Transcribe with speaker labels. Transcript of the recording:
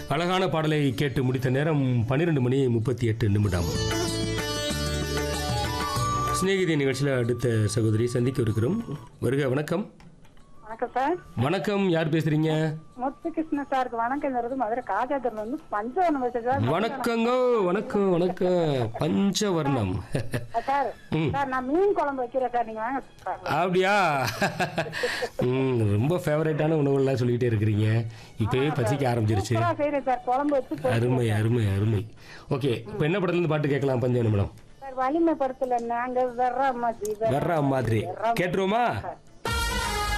Speaker 1: அழகான பாடலை கேட்டு முடித்த நேரம் பன்னிரெண்டு மணி முப்பத்தி எட்டு நிமிடம் சிநேகிதி நிகழ்ச்சியில் அடுத்த சகோதரி சந்திக்க இருக்கிறோம் வருக வணக்கம்
Speaker 2: வணக்கம் சார்
Speaker 1: வணக்கம் யார் பேசுறீங்க
Speaker 2: முத்துகிருஷ்ண சாருக்கு வணக்கம் சொல்றது மதுரை காஜாதூர்ல இருந்து பஞ்சவனம் பேசுறேன் சார்
Speaker 1: வணக்கங்க வணக்கம் வணக்கம் பஞ்சவர்ணம்
Speaker 2: சார்
Speaker 1: ம்.
Speaker 2: சார் நான் மீன் குழம்பு வைக்கிறேன் சார் நீங்க வாங்க சார்.
Speaker 1: அப்படியா ம், ரொம்ப ஃபேவரட்டான உணவுகள்லாம் சொல்லிக்கிட்டே இருக்கிறீங்க இப்பவே பசிக்க ஆரம்பிச்சிருச்சு
Speaker 2: சூப்பரா செய்யறேன் சார் குழம்பு வச்சு போட்டு-
Speaker 1: அருமை அருமை அருமை ஓகே இப்போ என்ன படத்துல இருந்து பாட்டு கேட்கலாம் பஞ்சவனம் மேடம்
Speaker 2: சார் வலிமை படத்துல நாங்க வர்ற மாதிரி
Speaker 1: வர்ற மாதிரி கேட்டுருவோமா